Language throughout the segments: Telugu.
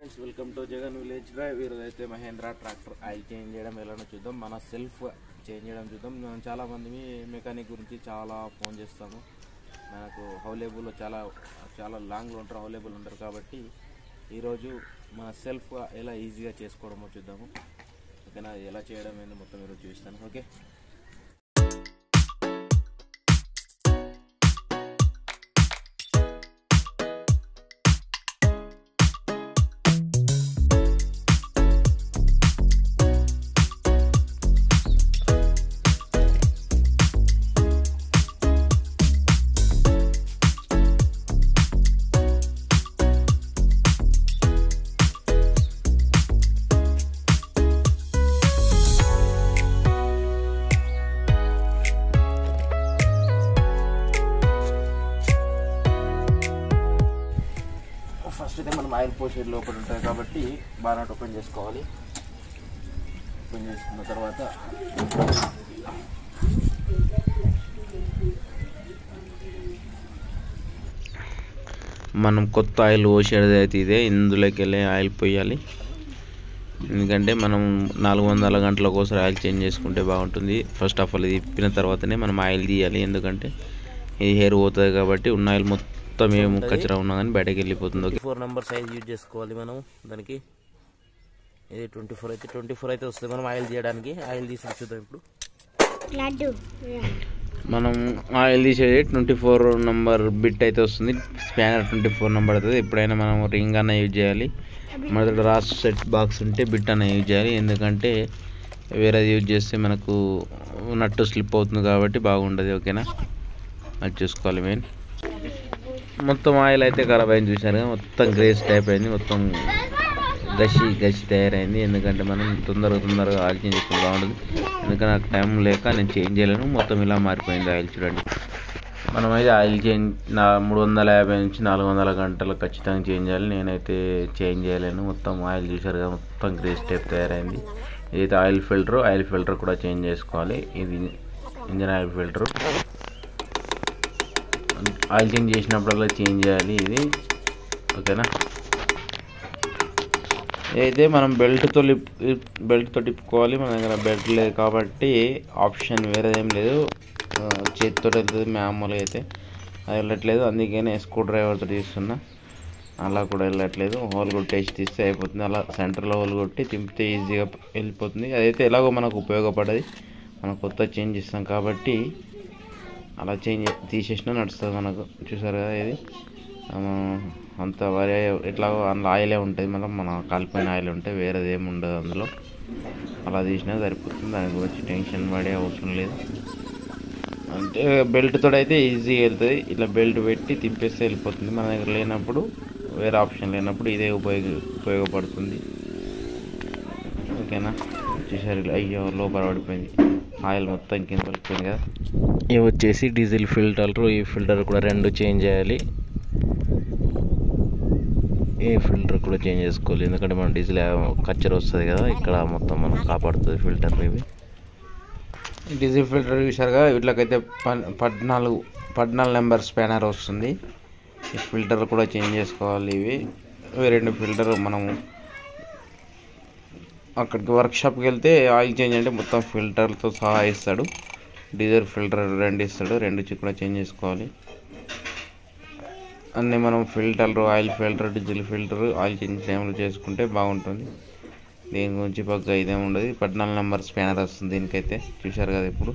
Friends welcome to Jagan village drive ఈరోజు అయితే మహేంద్ర ట్రాక్టర్ ఆయిల్ చేంజ్ చేయడం ఎలానో చూద్దాం మన సెల్ఫ్ చేంజ్ చేయడం చూద్దాం మనం చాలా మంది మెకానిక్ గురించి చాలా ఫోన్ చేస్తాము మనకు అవైలబుల్ చాలా చాలా లాంగ్లో ఉంటారు అవైలబుల్ ఉంటారు కాబట్టి ఈరోజు మన సెల్ఫ్ ఎలా ఈజీగా చేసుకోవడమో చూద్దాము ఓకేనా ఎలా చేయడం ఏందో మొత్తం ఈరోజు చూపిస్తాను ఓకే ఫస్ట్ అయితే మనం ఆయిల్ పోసేది లోపల ఉంటుంది కాబట్టి బాగా ఓపెన్ చేసుకోవాలి ఓపెన్ చేసుకున్న తర్వాత మనం కొత్త ఆయిల్ పోసేది అయితే ఇదే ఇందులోకి వెళ్ళి ఆయిల్ పోయాలి ఎందుకంటే మనం నాలుగు వందల గంటలకు ఒకసారి ఆయిల్ చేంజ్ చేసుకుంటే బాగుంటుంది ఫస్ట్ ఆఫ్ ఆల్ ఇది ఇప్పిన తర్వాతనే మనం ఆయిల్ తీయాలి ఎందుకంటే ఇది హెయిర్ పోతుంది కాబట్టి ఉన్న ఆయిల్ మొత్తం ఏం కచరా ఉన్నా కానీ బయటకు వెళ్ళిపోతుంది okay four number size use చేసుకోవాలి మనం దానికి ఇది ట్వంటీ ఫోర్ అయితే ట్వంటీ ఫోర్ అయితే వస్తుంది మనం ఆయిల్ తీయడానికి ఆయిల్ తీసి చూద్దాం ఇప్పుడు లడ్డు మనం ఆయిల్ తీసేది ట్వంటీ ఫోర్ నెంబర్ బిట్ అయితే వస్తుంది స్పానర్ ట్వంటీ ఫోర్ నెంబర్ అవుతుంది ఎప్పుడైనా మనం రింగ్ అన్న యూజ్ చేయాలి మన దగ్గర రాస్ సెట్ బాక్స్ ఉంటే బిట్ అన్న యూజ్ చేయాలి ఎందుకంటే వేరేది యూజ్ చేస్తే మనకు నట్టు స్లిప్ అవుతుంది కాబట్టి బాగుండదు ఓకేనా అది చూసుకోవాలి మెయిన్ మొత్తం ఆయిల్ అయితే ఖరాబ్ అయింది చూసారు కదా మొత్తం గ్రేస్ టైప్ అయింది మొత్తం గసి గసి తయారైంది ఎందుకంటే మనం తొందరగా తొందరగా ఆయిల్ చేంజ్ చేసుకుంటే బాగుంటుంది ఎందుకంటే నాకు టైం లేక నేను చేంజ్ చేయలేను మొత్తం ఇలా మారిపోయింది ఆయిల్ చూడండి మనం అయితే ఆయిల్ చేంజ్ నా మూడు వందల యాభై నుంచి నాలుగు వందల గంటలు ఖచ్చితంగా చేంజ్ చేయాలి నేనైతే చేంజ్ చేయలేను మొత్తం ఆయిల్ చూసారు కదా మొత్తం గ్రేస్ టైప్ తయారైంది ఇదైతే ఆయిల్ ఫిల్టర్ ఆయిల్ ఫిల్టర్ కూడా చేంజ్ చేసుకోవాలి ఇది engine oil filter oil change చేసినప్పుడల్లా చేంజ్ చేయాలి ఇది ఓకేనా అయితే మనం బెల్ట్తో లిప్ బెల్ట్తో తిప్పుకోవాలి మన దగ్గర బెల్ట్ లేదు కాబట్టి ఆప్షన్ వేరేదేం లేదు ఆ, చేతితో వెళ్తుంది మామూలుగా అయితే అది వెళ్ళట్లేదు అందుకనే స్క్రూ డ్రైవర్తో తీస్తున్నా అలా కూడా వెళ్ళట్లేదు హోల్ కొట్టేసి తీస్తే అయిపోతుంది అలా సెంటర్లో హోల్ కొట్టి తింపితే ఈజీగా వెళ్ళిపోతుంది అదైతే ఎలాగో మనకు ఉపయోగపడది మనం కొత్త చేంజ్ ఇస్తాం కాబట్టి అలా చేంజ్ తీసేసినా నడుస్తుంది మనకు చూసారు కదా ఇది ఆ, అంత వరి ఎట్లాగో అందులో ఆయిలే ఉంటుంది మనం మన కాలిపోయిన ఆయిల్ ఉంటే వేరేది ఏమి ఉండదు అందులో అలా తీసినా సరిపోతుంది దాని గురించి టెన్షన్ పడే అవసరం లేదు అంటే బెల్ట్తో అయితే ఈజీగా వెళ్తుంది ఇట్లా బెల్ట్ పెట్టి తిప్పేస్తే వెళ్ళిపోతుంది మన దగ్గర లేనప్పుడు వేరే ఆప్షన్ లేనప్పుడు ఇదే ఉపయోగ ఉపయోగపడుతుంది ఓకేనా చూసారు ఇలా అయ్యో లోపల పడిపోయింది ఆయిల్ మొత్తం కింద పడిపోయింది కదా ఇవి వచ్చేసి డీజిల్ ఫిల్టర్ ఈ ఫిల్టర్ కూడా రెండు చేంజ్ చేయాలి ఈ ఫిల్టర్ కూడా చేంజ్ చేసుకోవాలి ఎందుకంటే మన డీజిల్ కచ్చర వస్తుంది కదా ఇక్కడ మొత్తం మనం కాపాడుతుంది ఫిల్టర్ ఇవి డీజిల్ ఫిల్టర్ చూసారుగా వీటికైతే పన్- పద్నాలుగు పద్నాలుగు నెంబర్ స్పానర్ వస్తుంది ఈ ఫిల్టర్ కూడా చేంజ్ చేసుకోవాలి ఇవి ఇవి రెండు ఫిల్టర్ మనము అక్కడికి వర్క్షాప్కి వెళ్తే ఆయిల్ చేంజ్ అంటే మొత్తం ఫిల్టర్తో సహా ఇస్తాడు డీజిల్ ఫిల్టర్ రెండు ఇస్తాడు రెండు చి- కూడా చేంజ్ చేసుకోవాలి అన్నీ మనం filter oil filter diesel filter oil change టైంలో చేసుకుంటే బాగుంటుంది దీని గురించి పక్క ఇదేం ఉండదు పద్నాలుగు నెంబర్ స్పానర్ వస్తుంది దీనికైతే చూశారు కదా ఇప్పుడు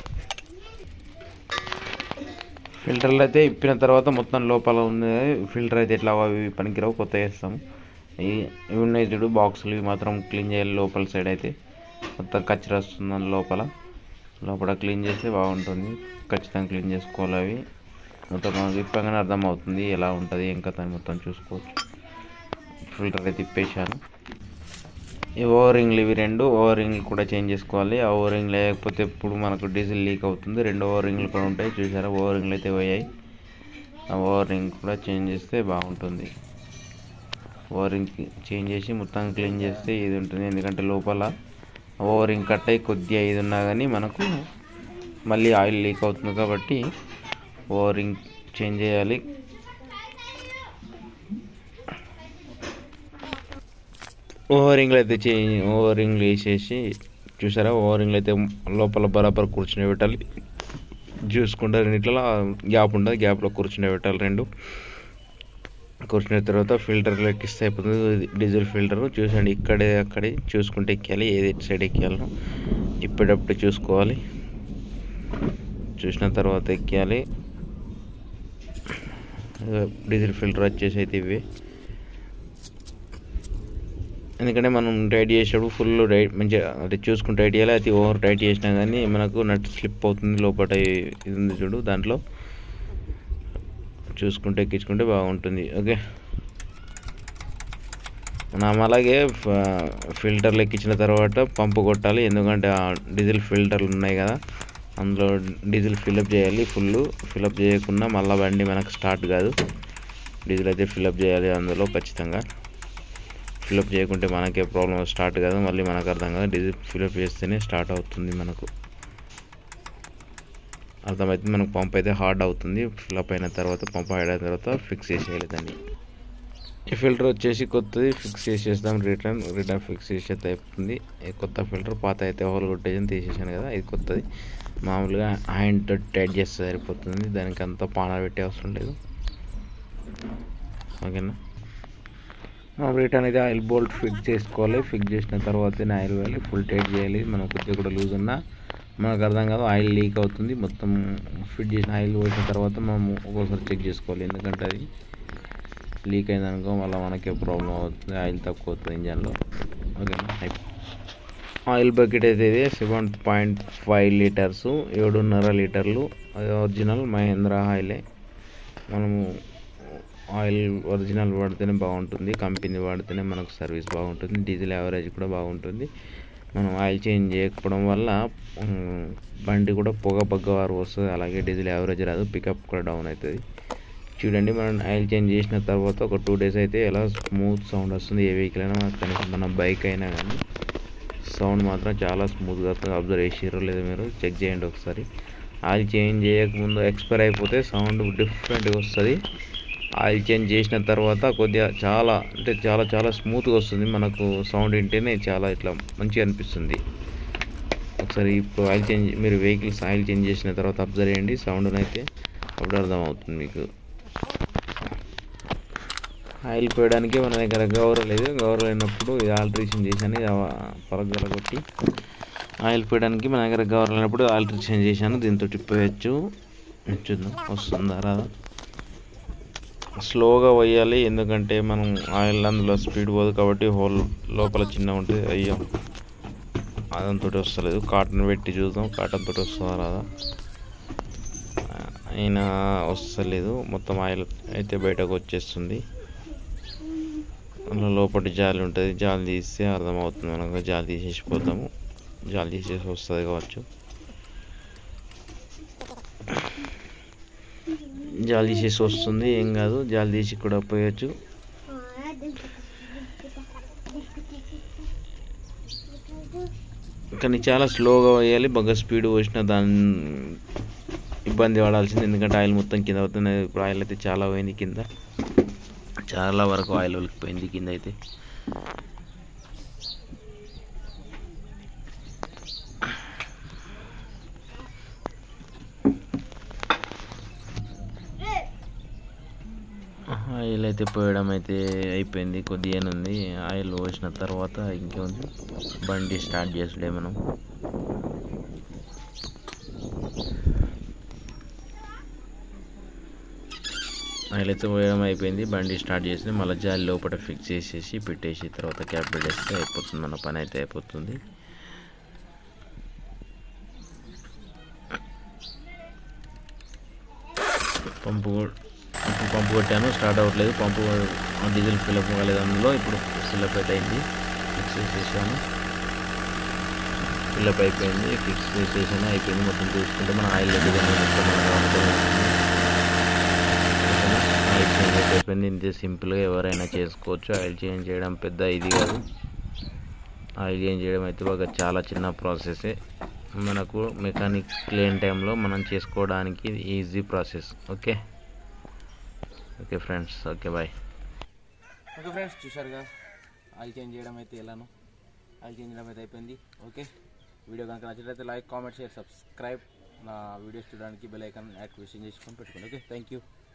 ఫిల్టర్లు అయితే ఇప్పిన తర్వాత మొత్తం లోపల ఉంది ఫిల్టర్ అయితే ఎట్లా అవి ఇవి పనికిరావు కొత్త వేస్తాము ఈ- ఇవి ఉన్నాయి చూడు బాక్సులు ఇవి మాత్రం క్లీన్ చేయాలి లోపల సైడ్ అయితే మొత్తం కచ్చర వస్తుంది లోపల లోపల క్లీన్ చేస్తే బాగుంటుంది ఖచ్చితంగా క్లీన్ చేసుకోవాలి అవి మొత్తం మనకు ఇప్పగానే అర్థమవుతుంది ఎలా ఉంటుంది ఏం కథ అని మొత్తం చూసుకోవచ్చు ఫిల్టర్ అయితే ఇప్పేశాను ఈ ఓవరింగ్లు ఇవి రెండు ఓవరింగ్లు కూడా చేంజ్ చేసుకోవాలి ఆ ఓవరింగ్ లేకపోతే ఇప్పుడు మనకు డీజిల్ లీక్ అవుతుంది రెండు ఓవరింగ్లు కూడా ఉంటాయి చూసారా ఓవరింగ్లు అయితే పోయాయి ఆ ఓవరింగ్ కూడా చేంజ్ చేస్తే బాగుంటుంది ఓవరింగ్ చేంజ్ చేసి మొత్తం క్లీన్ చేస్తే ఇది ఉంటుంది ఎందుకంటే లోపల ఓవరింగ్ కట్ అయ్యి కొద్దిగా ఇది ఉన్నా కానీ మనకు మళ్ళీ ఆయిల్ లీక్ అవుతుంది కాబట్టి ఓవరింగ్ చేంజ్ చేయాలి ఓవరింగ్లు అయితే చే ఓవరింగ్లు వేసేసి చూసారా ఓవరింగ్లు అయితే లోపల బరాబర్ కూర్చుని పెట్టాలి చూసుకుంటే రెండిట్లో గ్యాప్ ఉండదు గ్యాప్లో కూర్చుని పెట్టాలి రెండు కూర్చున్న తర్వాత ఫిల్టర్ ఎక్కిస్తే అయిపోతుంది ఇది డీజిల్ ఫిల్టర్ చూసండి ఇక్కడే అక్కడే చూసుకుంటే ఎక్కాలి ఏది ఎటు సైడ్ ఎక్కాలో ఇప్పటికప్పుడు చూసుకోవాలి చూసిన తర్వాత ఎక్కాలి డీజిల్ ఫిల్టర్ వచ్చేసి అయితే ఇవి ఎందుకంటే మనం టైట్ చేసేటప్పుడు ఫుల్ టైట్ మంచిగా అంటే చూసుకుని టైట్ చేయాలి అది ఓవర్ టైట్ చేసినా కానీ మనకు నట్ స్లిప్ అవుతుంది లోపల ఇది ఉంది చూడు దాంట్లో చూసుకుంటే ఎక్కించుకుంటే బాగుంటుంది ఓకే మనం అలాగే ఫిల్టర్లు ఎక్కించిన తర్వాత పంపు కొట్టాలి ఎందుకంటే ఆ డీజిల్ ఫిల్టర్లు ఉన్నాయి కదా అందులో డీజిల్ ఫిల్అప్ చేయాలి ఫుల్ ఫిల్అప్ చేయకుండా మళ్ళీ బండి మనకు స్టార్ట్ కాదు డీజిల్ అయితే ఫిల్అప్ చేయాలి అందులో ఖచ్చితంగా ఫిల్అప్ చేయకుంటే మనకే ప్రాబ్లం స్టార్ట్ కాదు మళ్ళీ మనకు అర్థం కాదు డీజిల్ ఫిల్అప్ చేస్తేనే స్టార్ట్ అవుతుంది మనకు అర్థమైతే మనకు పంప్ అయితే హార్డ్ అవుతుంది ఫిల్అప్ అయిన తర్వాత పంప్ హార్డ్ అయిన తర్వాత ఫిక్స్ చేసేయాలి దాన్ని ఈ ఫిల్టర్ వచ్చేసి కొత్తది ఫిక్స్ చేసేస్తాం రిటర్న్ రిటర్న్ ఫిక్స్ చేసేది అయిపోతుంది ఈ కొత్త ఫిల్టర్ పాత అయితే హోల్ కొట్టేసి తీసేసాను కదా ఇది కొత్తది మామూలుగా హ్యాండ్ టైట్ చేస్తే సరిపోతుంది దానికి అంత పాన పెట్టే అవసరం లేదు ఓకేనా రిటర్న్ అయితే ఆయిల్ బోల్ట్ ఫిక్స్ చేసుకోవాలి ఫిక్స్ చేసిన తర్వాత ఆయిల్ వేయాలి ఫుల్ టైట్ చేయాలి మనం కొద్దిగా కూడా లూజ్ ఉన్నా మనకు అర్థం కాదు ఆయిల్ లీక్ అవుతుంది మొత్తం ఫిట్ చేసిన ఆయిల్ పోసిన తర్వాత మనం ఒక్కోసారి చెక్ చేసుకోవాలి ఎందుకంటే అది లీక్ అయిందనుకో మళ్ళీ మనకే ప్రాబ్లం అవుతుంది ఆయిల్ తక్కువ అవుతుంది ఇంజన్లో ఓకేనా ఆయిల్ బకెట్ అయితే ఇది సెవెన్ పాయింట్ ఫైవ్ లీటర్స్ ఏడున్నర లీటర్లు అది ఒరిజినల్ మహేంద్ర ఆయిలే మనము ఆయిల్ ఒరిజినల్ వాడితేనే బాగుంటుంది కంపెనీ వాడితేనే మనకు సర్వీస్ బాగుంటుంది డీజిల్ యావరేజ్ కూడా బాగుంటుంది మనం ఆయిల్ చేంజ్ చేయకపోవడం వల్ల ఉమ్, బండి కూడా పొగ బగ్గ వారు వస్తుంది అలాగే డీజిల్ యావరేజ్ రాదు పికప్ కూడా డౌన్ అవుతుంది చూడండి మనం ఆయిల్ చేంజ్ చేసిన తర్వాత ఒక టూ డేస్ అయితే ఎలా స్మూత్ సౌండ్ వస్తుంది ఏ వెహికల్ అయినా మనకు కనీసం మన బైక్ అయినా కానీ సౌండ్ మాత్రం చాలా స్మూత్గా వస్తుంది అబ్జర్వ్ చేసారో లేదో మీరు చెక్ చేయండి ఒకసారి ఆయిల్ చేంజ్ చేయకముందు ఎక్స్పైర్ అయిపోతే సౌండ్ డిఫరెంట్గా వస్తుంది ఆయిల్ చేంజ్ చేసిన తర్వాత కొద్దిగా చాలా అంటే చాలా చాలా స్మూత్గా వస్తుంది మనకు సౌండ్ వింటేనే చాలా ఇట్లా మంచిగా అనిపిస్తుంది ఒకసారి ఇప్పుడు ఆయిల్ చేంజ్ మీరు వెహికల్స్ ఆయిల్ చేంజ్ చేసిన తర్వాత అబ్జర్వ్ చేయండి సౌండ్ అయితే అప్పుడు అర్థమవుతుంది మీకు ఆయిల్ పోయడానికి మన దగ్గర గౌరవ లేదు గౌరవ లేనప్పుడు ఇది ఆల్ట్రేషన్ చేశాను ఇది పరగల కొట్టి ఆయిల్ పోయడానికి మన దగ్గర గౌరవ లేనప్పుడు ఆల్ట్రేషన్ చేశాను దీంతో పోయచ్చు చూద్దాం వస్తుందా రాదా స్లోగా వేయాలి ఎందుకంటే మనం ఆయిల్ అందులో స్పీడ్ పోదు కాబట్టి హోల్ లోపల చిన్న ఉంటుంది అయ్యో అదంతో వస్తలేదు కాటన్ పెట్టి చూద్దాం కాటన్ తోటి వస్తుందా రాదా అయినా వస్తలేదు మొత్తం ఆయిల్ అయితే బయటకు వచ్చేస్తుంది అందులో లోపల జాలి ఉంటుంది జాలి తీస్తే అర్థమవుతుంది మనకు జాలి తీసేసిపోతాము జాలి తీసేసి వస్తుంది కావచ్చు జాలి తీసేసి వస్తుంది ఏం కాదు జాలి తీసి కూడా పోయొచ్చు కానీ చాలా స్లోగా వేయాలి బాగా స్పీడ్ పోసిన దాని ఇబ్బంది పడాల్సింది ఎందుకంటే ఆయిల్ మొత్తం కింద అవుతుంది ఇప్పుడు ఆయిల్ అయితే చాలా పోయింది కింద చాలా వరకు ఆయిల్ ఒలికిపోయింది కింద అయితే ఆయిల్ అయితే పోయడం అయితే అయిపోయింది కొద్దిగా ఉంది ఆయిల్ పోసిన తర్వాత ఇంకేముంది బండి స్టార్ట్ చేసుడే మనం ఆయిల్ అయితే పోయడం అయిపోయింది బండి స్టార్ట్ చేసి మళ్ళీ జాలి లోపల ఫిక్స్ చేసేసి పెట్టేసి తర్వాత క్యాప్ పెట్టేస్తే అయిపోతుంది మన పని అయితే అయిపోతుంది పంపు కొ- ఇప్పుడు పంపు కొట్టాను స్టార్ట్ అవ్వట్లేదు పంపు డీజిల్ ఫిల్అప్ కాలేదు అందులో ఇప్పుడు ఫిల్అప్ అయితే అయింది ఫిక్స్ చేసేసాను ఫిల్అప్ అయిపోయింది ఫిక్స్ చేసేసాను అయిపోయింది మొత్తం చూసుకుంటే మన ఆయిల్ అయితే మొత్తం మనకు అనుకూలంగా ఉంది. ఓకేనా? ఆయిల్ చేంజ్ అయితే అయిపోయింది ఇంతే సింపుల్గా ఎవరైనా చేసుకోవచ్చు ఆయిల్ చేంజ్ చేయడం పెద్ద ఇది కాదు ఆయిల్ చేంజ్ చేయడం అయితే ఒక చాలా చిన్న ప్రాసెసే మనకు మెకానిక్ లేని టైంలో మనం చేసుకోవడానికి easy process okay okay friends okay bye okay friends చూశారుగా ఆయిల్ చేంజ్ చేయడం అయితే ఎలానో ఆయిల్ చేంజ్ చేయడం అయితే అయిపోయింది ఓకే వీడియో కనుక నచ్చినట్లయితే లైక్ కామెంట్ షేర్ సబ్స్క్రైబ్ నా వీడియోస్ చూడడానికి బెల్ ఐకాన్ యాక్టివేషన్ చేసుకొని పెట్టుకోండి ఓకే థ్యాంక్ యూ